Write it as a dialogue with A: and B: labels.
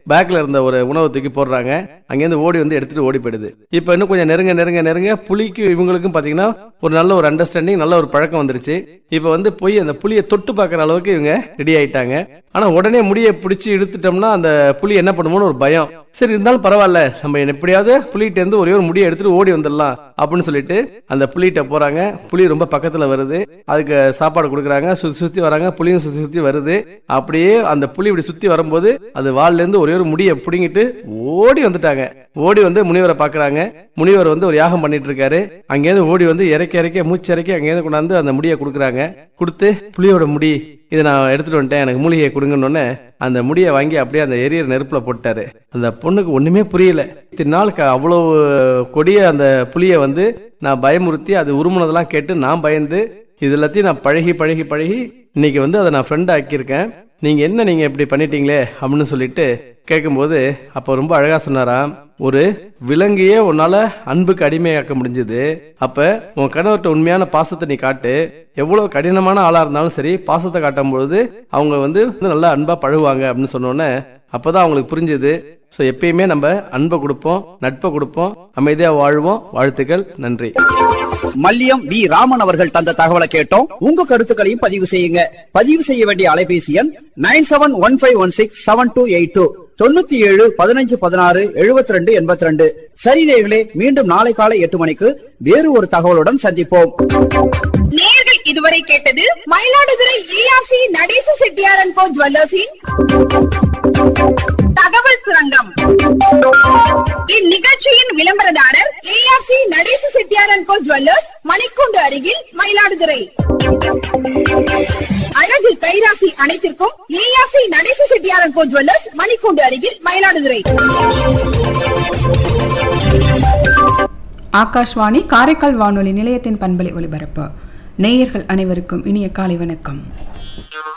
A: பேக்ல இருந்த ஒரு உணவை தூக்கி போடுறாங்க அங்கேருந்து ஓடி வந்து எடுத்துட்டு ஓடி போயிடுது இப்போ இன்னும் கொஞ்சம் நெருங்க நெருங்க நெருங்க புலிக்கு இவங்களுக்கும் பாத்தீங்கன்னா ஒரு நல்ல ஒரு அண்டர்ஸ்டாண்டிங் நல்ல ஒரு பழக்கம் வந்துருச்சு இப்போ வந்து போய் அந்த புலியை தொட்டு பார்க்குற அளவுக்கு இவங்க ரெடி ஆயிட்டாங்க ஆனா உடனே முடியை பிடிச்சி இழுத்துட்டோம்னா அந்த புலி என்ன பண்ணுமோன்னு ஒரு பயம் சரி இருந்தாலும் பரவாயில்ல நம்ம எப்படியாவது புலிகிட்ட இருந்து ஒரே ஒரு முடியை எடுத்துட்டு ஓடி வந்துடலாம் அப்படின்னு சொல்லிட்டு அந்த புலிகிட்ட போறாங்க புலி ரொம்ப பக்கத்துல வருது அதுக்கு சாப்பாடு கொடுக்குறாங்க சுத்தி சுத்தி வராங்க புலியும் சுத்தி சுத்தி வருது அப்படியே அந்த புலி இப்படி சுத்தி வரும்போது அது வால்ல இருந்து ஒரே ஒரு முடியை பிடுங்கிட்டு ஓடி வந்துட்டாங்க ஓடி வந்து முனிவரை பாக்குறாங்க முனிவர் வந்து ஒரு யாகம் பண்ணிட்டு இருக்காரு அங்கேருந்து ஓடி வந்து இறக்கி இறக்கி மூச்சு இறக்கி அங்கேருந்து கொண்டாந்து அந்த முடியை கொடுக்குறாங்க கொடுத்து புலியோட முடி இதை நான் எடுத்துட்டு வந்துட்டேன் எனக்கு மூலிகையை கொடுங்கன்னு அந்த முடியை வாங்கி அப்படியே அந்த எரியற நெருப்புல போட்டாரு அந்த பொண்ணுக்கு ஒண்ணுமே புரியல இத்தனை நாளுக்கு அவ்வளவு கொடிய அந்த புலியை வந்து நான் பயமுறுத்தி அது உருமுனதெல்லாம் கேட்டு நான் பயந்து இது எல்லாத்தையும் நான் பழகி பழகி பழகி இன்னைக்கு வந்து அதை நான் ஃப்ரெண்ட் ஆக்கியிருக்கேன் நீங்க என்ன நீங்க இப்படி பண்ணிட்டீங்களே அப்படின்னு சொல்லிட்டு கேட்கும்போது அப்போ ரொம்ப அழகா சொன்னாராம் ஒரு விலங்கையே உன்னால அன்புக்கு அடிமையாக்க முடிஞ்சது அப்ப உன் கணவர்கிட்ட உண்மையான பாசத்தை நீ காட்டு எவ்வளவு கடினமான ஆளா இருந்தாலும் சரி பாசத்தை காட்டும் பொழுது அவங்க வந்து நல்லா அன்பா பழகுவாங்க அப்படின்னு சொன்னோன்னே அப்பதான் அவங்களுக்கு புரிஞ்சது ஸோ எப்பயுமே நம்ம அன்பை கொடுப்போம் நட்பை கொடுப்போம் அமைதியா வாழ்வோம் வாழ்த்துக்கள் நன்றி
B: மல்லியம் வி ராமன் அவர்கள் தந்த தகவலை கேட்டோம் உங்க கருத்துக்களையும் பதிவு செய்யுங்க பதிவு செய்ய வேண்டிய அலைபேசி எண் nine seven one five one six seven two eight two தொண்ணூத்தி ஏழு பதினஞ்சு பதினாறு எழுபத்தி ரெண்டு எண்பத்தி ரெண்டு சரி நேயர்களே மீண்டும் நாளை காலை எட்டு மணிக்கு வேறு ஒரு தகவலுடன் சந்திப்போம்
C: நேர்கள் இதுவரை கேட்டது மயிலாடுதுறை ஏஆர்சி நடேச செட்டியாரன் கோ ஜுவல்லர்ஸின் தகவல் சுரங்கம் இந்நிகழ்ச்சியின் விளம்பரதாரர் ஏஆர்சி நடேச செட்டியாரன் கோ ஜுவல்லர்ஸ் மணிக்கூண்டு அருகில் மயிலாடுதுறை அழகு கைராசி அனைத்திற்கும் ஏஆர்சி நடேச செட்டியாரன் கோ ஜுவல்லர்ஸ் மணிக்கூண்டு அருகில் மயிலாடுதுறை
D: ஆகாஷ்வாணி காரைக்கால் வானொலி நிலையத்தின் பண்பலை ஒலிபரப்பு நேயர்கள் அனைவருக்கும் இனிய காலை வணக்கம்